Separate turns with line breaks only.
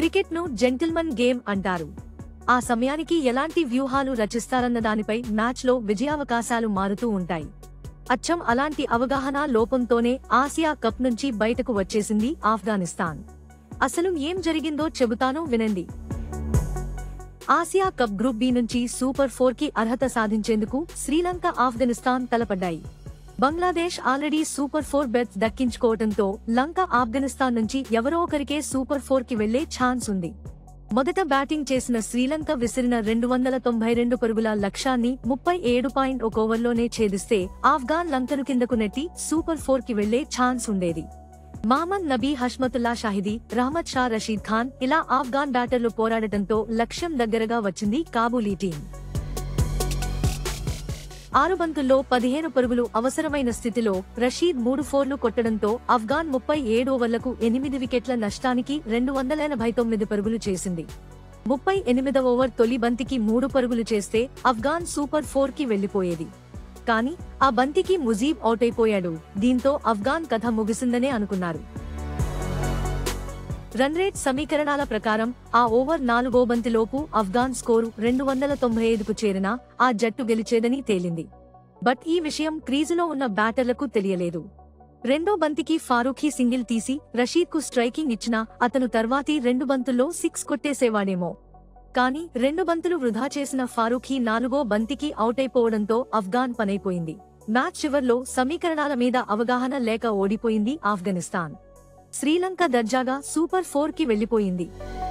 cricket ను gentleman game అంటారు ఆ సమయానికి ఎలాంటి వ్యూహాలు రచిస్తారన్న దానిపై మ్యాచ్లో విజయావకాశాలు మారుతూ ఉంటాయి అచ్చం అలాంటి అవగాహన లోపంతోనే ఆసియా కప్ నుంచి బయటకు వచ్చేసింది ఆఫ్ఘనిస్తాన్ అసలు ఏం జరిగిందో చెబుతాను వినండి ఆసియా కప్ గ్రూప్ బి నుంచి సూపర్ ఫోర్ కి అర్హత సాధించేందుకు శ్రీలంక ఆఫ్ఘనిస్తాన్ తలపడ్డాయి Bangladesh already super four berth దక్కించుకోవడంతో లంక ఆఫ్ఘనిస్తాన్ నుంచి ఎవరో ఒకరికే సూపర్ ఫోర్ కి వెళ్లే ఛాన్స్ ఉంది మొదట బ్యాటింగ్ చేసిన శ్రీలంక విసిరిన రెండు వందల తొంభై రెండు పరుగుల లక్ష్యాన్ని ముప్పై ఏడు పాయింట్ ఒక ఓవర్లోనే ఛేదిస్తే ఆఫ్ఘాన్ లంకను కిందకు నెట్టి సూపర్ ఫోర్ కి వెళ్లే ఛాన్స్ ఉండేది మహమ్మద్ నబీ హష్మతుల్లా షాహిదీ రహమద్ షా రషీద్ ఖాన్ ఇలా ఆఫ్ఘాన్ బ్యాటర్లు పోరాడటంతో లక్ష్యం దగ్గరగా వచ్చింది కాబూలీ టీం ఆరు బంతుల్లో పదిహేను పరుగులు అవసరమైన స్థితిలో రషీద్ మూడు ఫోర్లు కొట్టడంతో ఆఫ్ఘాన్ ముప్పై ఏడు ఓవర్లకు ఎనిమిది వికెట్ల నష్టానికి రెండు వందల ఎనభై తొమ్మిది పరుగులు చేసింది ముప్పై ఎనిమిదవ ఓవర్ తొలి బంతికి మూడు పరుగులు చేస్తే ఆఫ్ఘాన్ సూపర్ ఫోర్ కి వెళ్లిపోయేది కానీ ఆ బంతికి ముజీబ్ అవుట్ అయిపోయాడు దీంతో ఆఫ్ఘాన్ కథ ముగిసిందనే అనుకున్నారు రన్ రేట్ సమీకరణాల ప్రకారం ఆ ఓవర్ నాలుగో బంతిలోపు ఆఫ్ఘాన్ స్కోరు రెండు వందల తొంభై ఐదుకు చేరినా ఆ జట్టు గెలిచేదని తేలింది బట్ ఈ విషయం క్రీజులో ఉన్న బ్యాటర్లకు తెలియలేదు రెండో బంతికి ఫారూఖీ సింగిల్ తీసి రషీద్ కు స్ట్రైకింగ్ ఇచ్చినా అతను తర్వాతి రెండు బంతుల్లో సిక్స్ కొట్టేసేవాడేమో కానీ రెండు బంతులు వృధా చేసిన ఫారూఖీ నాలుగో బంతికి అవుట్ అయిపోవడంతో ఆఫ్ఘాన్ పనైపోయింది మ్యాచ్ చివర్లో సమీకరణాల మీద అవగాహన లేక ఓడిపోయింది ఆఫ్ఘనిస్తాన్ శ్రీలంక దర్జాగా సూపర్ ఫోర్ కి వెళ్లిపోయింది